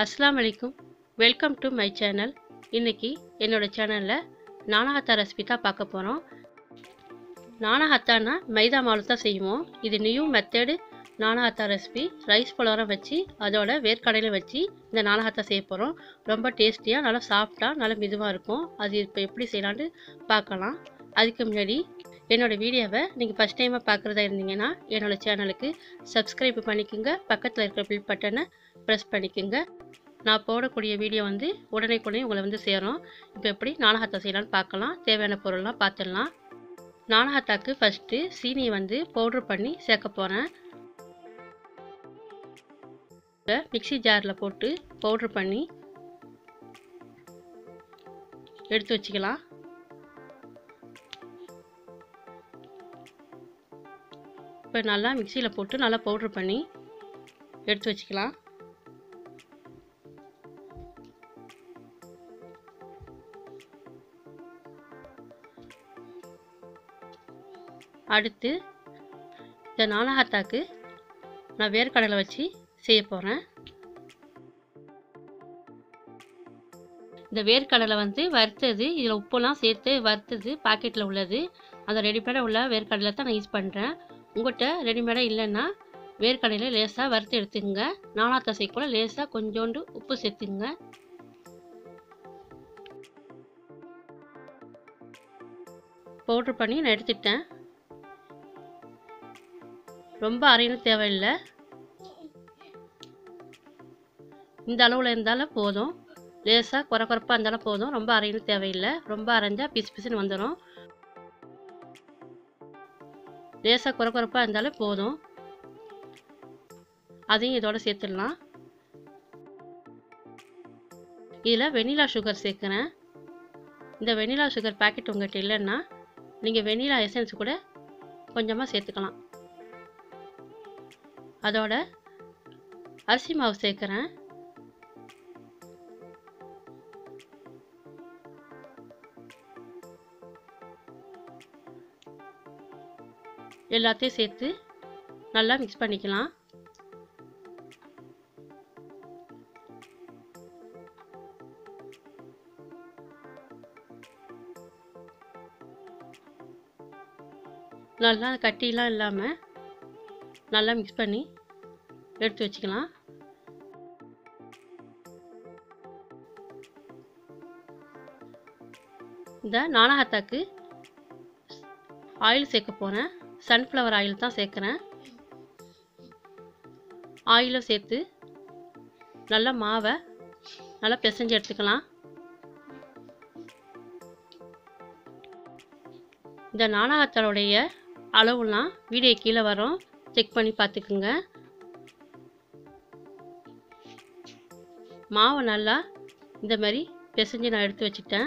அஸ்ஸலாமு அலைக்கும் welcome to my channel இன்னைக்கு என்னோட சேனலில் நானஹத்தா ரெசிபி தான் பார்க்க போகிறோம் நானஹத்தானா மைதா மாவு தான் செய்வோம் இது new method nankhatai recipe rice புலவரம் வச்சு அதோட வேர்க்கடையில் வச்சு இந்த நானஹத்தா செய்ய போகிறோம் ரொம்ப டேஸ்டியாக நல்லா சாஃப்டாக நல்லா மிதுவாக இருக்கும் அது இப்போ எப்படி செய்யலான்னு பார்க்கலாம் அதுக்கு முன்னாடி என்னோடய வீடியோவை நீங்கள் ஃபஸ்ட் டைமாக பார்க்குறதா இருந்தீங்கன்னா என்னோடய சேனலுக்கு சப்ஸ்கிரைப் பண்ணிக்கோங்க பக்கத்தில் இருக்கிற பில் பட்டனை ப்ரெஸ் பண்ணிக்கோங்க நான் போடக்கூடிய வீடியோ வந்து உடனே உங்களை வந்து சேரும் இப்போ எப்படி நானஹத்தா செய்யலான்னு பார்க்கலாம் தேவையான பொருள்லாம் பார்த்துடலாம் நானஹத்தாக்கு ஃபஸ்ட்டு சீனியை வந்து பவுட்ரு பண்ணி சேர்க்க போகிறேன் மிக்சி ஜாரில் போட்டு பவுட்ரு பண்ணி எடுத்து வச்சுக்கலாம் இப்போ நல்லா மிக்சியில் போட்டு நல்லா பவுட்ரு பண்ணி எடுத்து வச்சுக்கலாம் அடுத்து இந்த நானஹத்தாக்கு நான் வேர்க்கடலை வச்சு செய்ய போகிறேன் இந்த வேர்க்கடலை வந்து வறுத்தது இதில் உப்பெல்லாம் சேர்த்து வறுத்தது பாக்கெட்டில் உள்ளது அந்த ரெடிமேடாக உள்ள வேர்க்கடலை தான் நான் யூஸ் பண்ணுறேன் உங்கள்கிட்ட ரெடிமேடாக இல்லைன்னா வேர்க்கடலையில் லேசாக வறுத்து எடுத்துங்க நானாத்தா செய்யக்கூட லேசாக கொஞ்சோண்டு உப்பு சேர்த்துங்க பவுட்ரு பண்ணி நான் எடுத்துட்டேன் ரொம்ப அரையணும் தேவையில்லை இந்த அளவில் இருந்தாலும் போதும் லேசாக குறை குறைப்பாக இருந்தாலும் போதும் ரொம்ப அரையணும் தேவையில்லை ரொம்ப அரைஞ்சா பிசு பிசுன்னு வந்துடும் லேசாக குறை குறைப்பாக இருந்தாலும் போதும் அதையும் இதோட சேர்த்துடலாம் இதில் வெனிலா சுகர் சேர்க்குறேன் இந்த வெனிலா சுகர் பேக்கெட் உங்கள்கிட்ட இல்லைன்னா நீங்கள் வெனிலா எசன்ஸ் கூட கொஞ்சமாக சேர்த்துக்கலாம் அதோட அரிசி மாவு சேர்க்குறேன் எல்லாத்தையும் சேர்த்து நல்லா மிக்ஸ் பண்ணிக்கலாம் நல்லா கட்டிலாம் இல்லாமல் நல்லா மிக்ஸ் பண்ணி எடுத்து வச்சுக்கலாம் இந்த நானகத்தாக்கு ஆயில் சேர்க்க போகிறேன் சன்ஃப்ளவர் ஆயில் தான் சேர்க்குறேன் ஆயிலும் சேர்த்து நல்லா மாவை நல்லா பிசைஞ்சு எடுத்துக்கலாம் இந்த நாணகத்தோடைய அளவுலாம் வீடியோ கீழே வரும் செக் பண்ணி பார்த்துக்குங்க மாவை நல்லா இந்த மாதிரி பிசைஞ்சு நான் எடுத்து வச்சுட்டேன்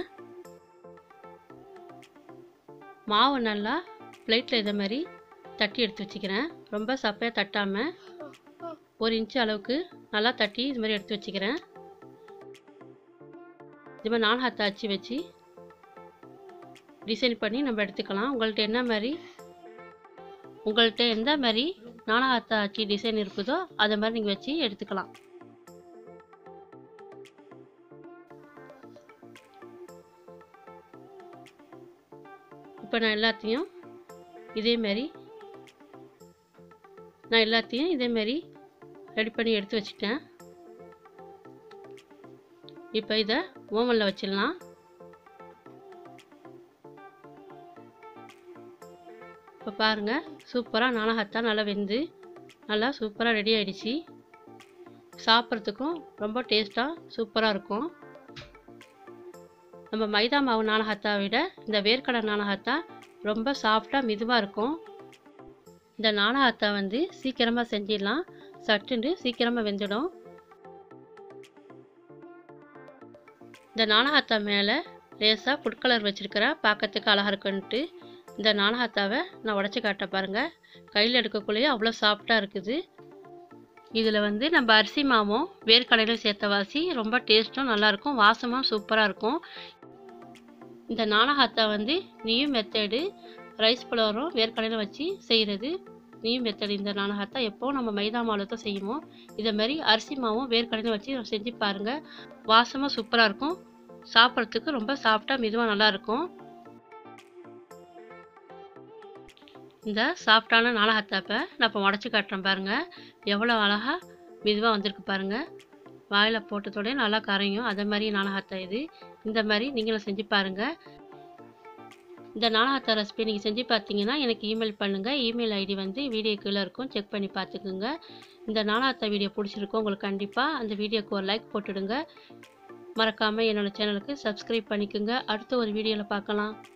மாவு நல்லா பிளேட்டில் இதை மாதிரி தட்டி எடுத்து வச்சுக்கிறேன் ரொம்ப சப்பையாக தட்டாமல் ஒரு இன்ச்சு அளவுக்கு நல்லா தட்டி இது மாதிரி எடுத்து வச்சுக்கிறேன் இது மாதிரி நான் ஹத்தை அச்சு வச்சு டிசைன் பண்ணி நம்ம எடுத்துக்கலாம் உங்கள்கிட்ட என்ன மாதிரி உங்கள்கிட்ட எந்த மாதிரி நாணகத்தை அச்சு டிசைன் இருக்குதோ அதை மாதிரி நீங்கள் வச்சு எடுத்துக்கலாம் இப்போ நான் எல்லாத்தையும் இதேமாரி நான் எல்லாத்தையும் இதேமாரி ரெடி பண்ணி எடுத்து வச்சுட்டேன் இப்போ இதை ஓவனில் வச்சிடலாம் இப்போ பாருங்கள் சூப்பராக நானகத்தா நல்லா வெந்து நல்லா சூப்பராக ரெடி ஆகிடுச்சு சாப்பிட்றதுக்கும் ரொம்ப டேஸ்ட்டாக சூப்பராக இருக்கும் நம்ம மைதா மாவு நானகத்தா விட இந்த வேர்க்கடை நானகத்தா ரொம்ப சாஃப்டாக மிதுவாக இருக்கும் இந்த நானகத்தா வந்து சீக்கிரமாக செஞ்சிடலாம் சட்டுண்டு சீக்கிரமாக வெந்துடும் இந்த நானகத்தா மேலே லேசாக ஃபுட் கலர் வச்சுருக்கிற பார்க்கறதுக்கு அழகாக இருக்குன்ட்டு இந்த நானகத்தாவை நான் உடச்சி காட்ட பாருங்கள் கையில் எடுக்கக்குள்ளேயே அவ்வளோ சாஃப்டாக இருக்குது இதில் வந்து நம்ம அரிசி மாவும் வேர்க்கடையில் சேர்த்த வாசி ரொம்ப டேஸ்ட்டும் நல்லாயிருக்கும் வாசமும் சூப்பராக இருக்கும் இந்த நானகத்தா வந்து நியூ மெத்தடு ரைஸ் புலவரும் வேர்க்கடையில் வச்சு செய்கிறது நியூ மெத்தட் இந்த நானஹத்தா எப்போ நம்ம மைதா மாவில் தான் செய்வோம் இதை மாதிரி அரிசி மாவும் வேர்க்கடலையும் வச்சு செஞ்சு பாருங்கள் வாசமாக சூப்பராக இருக்கும் சாப்பிட்றதுக்கு ரொம்ப சாஃப்டாக மெதுவாக நல்லாயிருக்கும் இந்த சாஃப்டான நாளஹத்தாப்பை நான் இப்போ உடச்சி காட்டுறேன் பாருங்கள் எவ்வளோ அழகாக மெதுவாக வந்திருக்கு பாருங்கள் வாயில் போட்டதோடய நல்லா கரையும் அதே மாதிரி நாளஹத்தா இது இந்த மாதிரி நீங்களும் செஞ்சு பாருங்கள் இந்த நாளஹத்தா ரெசிபி நீங்கள் செஞ்சு பார்த்தீங்கன்னா எனக்கு இமெயில் பண்ணுங்கள் இமெயில் ஐடி வந்து வீடியோ கீழே இருக்கும் செக் பண்ணி பார்த்துக்குங்க இந்த நாளஹத்தா வீடியோ பிடிச்சிருக்கோம் உங்களுக்கு கண்டிப்பாக அந்த வீடியோக்கு ஒரு லைக் போட்டுடுங்க மறக்காமல் என்னோடய சேனலுக்கு சப்ஸ்கிரைப் பண்ணிக்கோங்க அடுத்த ஒரு வீடியோவில் பார்க்கலாம்